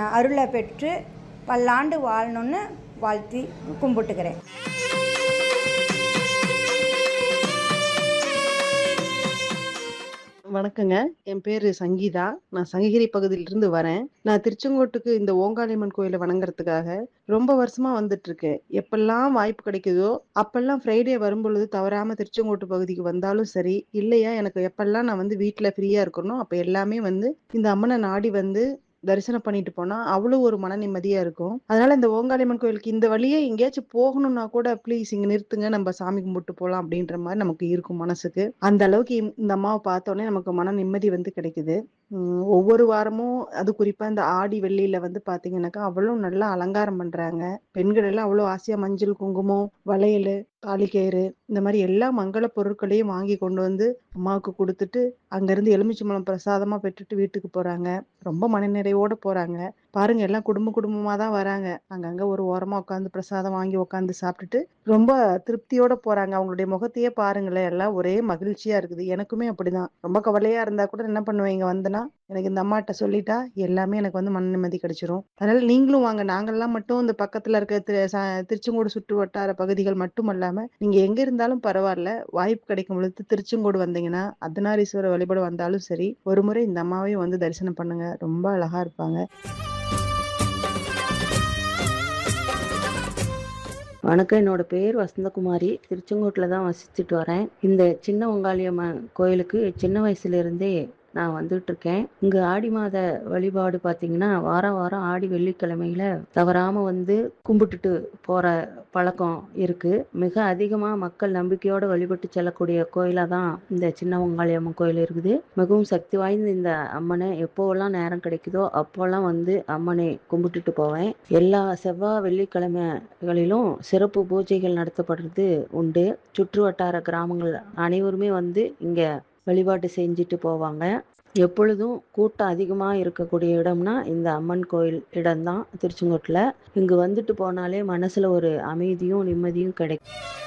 அருளை பெற்று பல்லாண்டு வாழணும்னு வாழ்த்தி கும்பிட்டுக்கிறேன் வணக்கங்க. என் பேரு சங்கீதா. நான் சங்ககிரி பகுதியிலிருந்து வரேன். நான் திருச்செங்கோட்டுக்கு இந்த ஓங்காளியம்மன் கோயில வணங்குறதுக்காக ரொம்ப வருஷமா வந்துட்டுருக்கேன். எப்பல்லாம் வாய்ப்பு கிடைக்குதோ, அப்பல்லாம் ஃப்ரைடே வரும்பொழுது தவறாம திருச்செங்கோட்டு பகுதிக்கு வந்தாலும் சரி, இல்லையா எனக்கு எப்பல்லாம் நான் வந்து வீட்ல ஃப்ரீயா இருக்கேனோ, அப்ப எல்லாமே வந்து இந்த அம்மன நாடி வந்து தரிசனம் பண்ணிட்டு போனா, அவ்வளோ ஒரு மன நிம்மதியா இருக்கும். அதனால இந்த ஓங்காளியம்மன் கோயிலுக்கு இந்த வழியே எங்கேயாச்சும் போகணும்னா கூட, ப்ளீஸ் இங்க நிறுத்துங்க. நம்ம சாமி கும்பிட்டு போலாம் அப்படின்ற மாரி நமக்கு இருக்கும் மனசுக்கு. அந்த அளவுக்கு இம் இந்த அம்மாவ பார்த்தோனே நமக்கு மன நிம்மதி வந்து கிடைக்குது. ம் ஒவ்வொரு வாரமும் அது குறிப்பா இந்த ஆடி வெள்ளியில வந்து பார்த்தீங்கன்னாக்கா, அவ்வளோ நல்லா அலங்காரம் பண்றாங்க. பெண்கள் எல்லாம் அவ்வளோ ஆசையா மஞ்சள், குங்குமம், வளையலு, தாலிக்கயிறு இந்த மாரி எல்லா மங்கள பொருட்களையும் வாங்கி கொண்டு வந்து அம்மாவுக்கு குடுத்துட்டு, அங்கருந்து எலுமிச்சம்பழம் பிரசாதமா பெற்றுட்டு வீட்டுக்கு போறாங்க. ரொம்ப மனநிறைவோட போறாங்க. பாருங்க எல்லாம் குடும்ப குடும்பமா தான் வராங்க. அங்கங்க ஒரு ஓரமா உட்காந்து பிரசாதம் வாங்கி உட்காந்து சாப்பிட்டுட்டு, ரொம்ப திருப்தியோட போறாங்க. அவங்களுடைய முகத்தையே பாருங்களேன், எல்லாம் ஒரே மகிழ்ச்சியா இருக்குது. எனக்குமே அப்படிதான். ரொம்ப கவலையா இருந்தா கூட என்ன பண்ணுவேன், இங்க வந்தேன்னா, எனக்கு இந்த அம்மாட்ட சொல்லிட்டா, எல்லாமே எனக்கு வந்து மன நிம்மதி கிடைச்சிரும். அதனால நீங்களும் வாங்க. நாங்கலாம் மட்டும் இந்த பக்கத்துல இருக்க திரு ச திருச்செங்கோடு சுற்று வட்டார பகுதிகள் மட்டுமல்லாம, நீங்க எங்க இருந்தாலும் பரவால்ல. வாய்ப்பு கிடைக்கும் பொழுது திருச்செங்கோடு வந்தீங்கன்னா, அர்த்தநாரீஸ்வரர் வழிபாடு வந்தாலும் சரி, ஒரு முறை இந்த அம்மாவையும் வந்து தரிசனம் பண்ணுங்க. ரொம்ப அழகா இருப்பாங்க. வணக்கம். என்னோட பேர் வசந்தகுமாரி. திருச்செங்கோட்டுல தான் வசிச்சுட்டு வரேன். இந்த சின்ன ஒங்காளியம்மன் கோயிலுக்கு சின்ன வயசுலேருந்தே நான் வந்துட்டுருக்கேன். இங்க ஆடி மாத வழிபாடு பார்த்தீங்கன்னா, வாரம் வாரம் ஆடி வெள்ளிக்கிழமையில தவறாம வந்து கும்பிட்டுட்டு போற பழக்கம் இருக்கு. மிக அதிகமா மக்கள் நம்பிக்கையோட வழிபட்டு செல்லக்கூடிய கோயிலா தான் இந்த சின்ன ஒங்காளியம்மன் கோயில் இருக்குது. மிகவும் சக்தி வாய்ந்த இந்த அம்மன எப்போவெல்லாம் நேரம் கிடைக்குதோ, அப்போலாம் வந்து அம்மனை கும்பிட்டுட்டு போவேன். எல்லா செவ்வா, வெள்ளிக்கிழமைகளிலும் சிறப்பு பூஜைகள் நடத்தப்படுறது உண்டு. சுற்று வட்டார கிராமங்கள் அனைவருமே வந்து இங்க வழிபாட்டு செஞ்சுட்டு போவாங்க. எப்பொழுதும் கூட்டம் அதிகமா இருக்கக்கூடிய இடம்னா, இந்த அம்மன் கோயில் இடம் தான் திருச்செங்கோட்டுல. இங்கு வந்துட்டு போனாலே மனசுல ஒரு அமைதியும், நிம்மதியும் கிடைக்கும்.